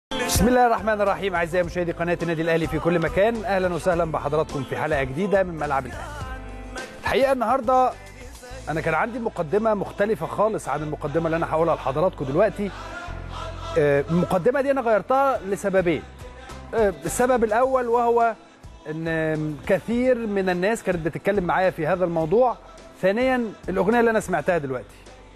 بسم الله الرحمن الرحيم اعزائي مشاهدي قناه النادي الاهلي في كل مكان اهلا وسهلا بحضراتكم في حلقه جديده من ملعب الاهلي الحقيقه النهارده انا كان عندي مقدمه مختلفه خالص عن المقدمه اللي انا هقولها لحضراتكم دلوقتي آه، المقدمه دي انا غيرتها لسببين آه، السبب الاول وهو ان كثير من الناس كانت بتتكلم معايا في هذا الموضوع ثانيا الاغنيه اللي انا سمعتها دلوقتي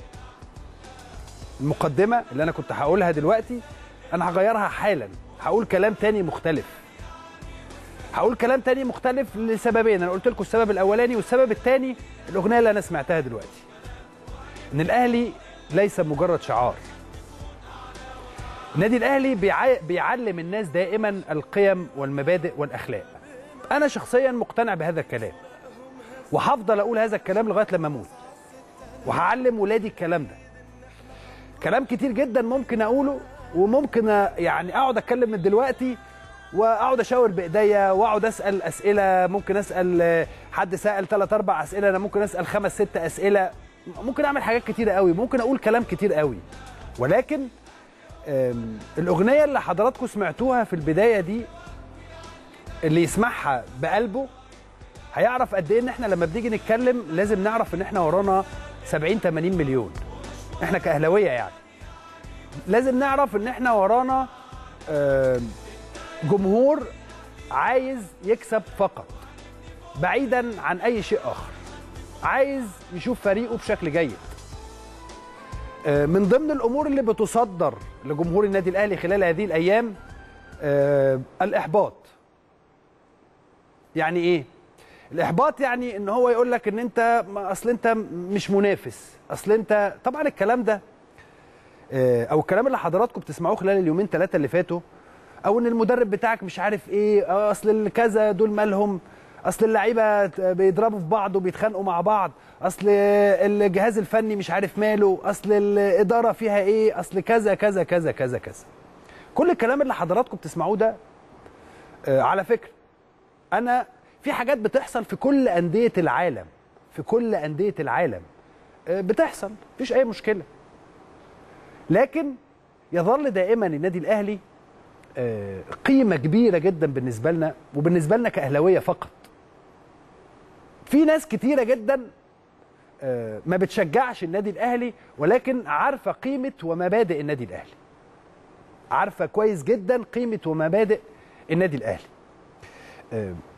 المقدمه اللي انا كنت هقولها دلوقتي انا هغيرها حالا هقول كلام تاني مختلف هقول كلام تاني مختلف لسببين انا قلت لكم السبب الاولاني والسبب الثاني الاغنيه اللي انا سمعتها دلوقتي ان الاهلي ليس مجرد شعار النادي الاهلي بيع... بيعلم الناس دائما القيم والمبادئ والاخلاق انا شخصيا مقتنع بهذا الكلام وهفضل اقول هذا الكلام لغايه لما اموت وهعلم ولادي الكلام ده كلام كتير جدا ممكن اقوله وممكن يعني اقعد اتكلم من دلوقتي واقعد اشاور بايديا واقعد اسال اسئله ممكن اسال حد سال ثلاث اربع اسئله انا ممكن اسال خمس ست اسئله ممكن اعمل حاجات كتيره قوي ممكن اقول كلام كتير قوي ولكن آم، الاغنيه اللي حضراتكم سمعتوها في البدايه دي اللي يسمعها بقلبه هيعرف قد ايه ان احنا لما بنيجي نتكلم لازم نعرف ان احنا ورانا 70 80 مليون احنا كاهلاويه يعني لازم نعرف ان احنا ورانا آم، جمهور عايز يكسب فقط بعيدا عن اي شيء اخر عايز يشوف فريقه بشكل جيد آه، من ضمن الامور اللي بتصدر لجمهور النادي الاهلي خلال هذه الايام آه، الاحباط يعني ايه الاحباط يعني ان هو يقول لك ان انت ما- اصل انت مش منافس اصل انت طبعا الكلام ده آه، او الكلام اللي حضراتكم بتسمعوه خلال اليومين ثلاثه اللي فاتوا او ان المدرب بتاعك مش عارف ايه آه، اصل الكذا دول مالهم اصل اللعيبه بيضربوا في بعض وبيتخانقوا مع بعض اصل الجهاز الفني مش عارف ماله اصل الاداره فيها ايه اصل كذا كذا كذا كذا كذا كل الكلام اللي حضراتكم بتسمعوه ده آه، على فكره انا في حاجات بتحصل في كل انديه العالم في كل انديه العالم آه، بتحصل مفيش اي مشكله لكن يظل دائما النادي الاهلي آه، قيمه كبيره جدا بالنسبه لنا وبالنسبه لنا كاهلاويه فقط في ناس كتيره جدا آه، ما بتشجعش النادي الاهلي ولكن عارفه قيمه ومبادئ النادي الاهلي عارفه كويس جدا قيمه ومبادئ النادي الاهلي آه،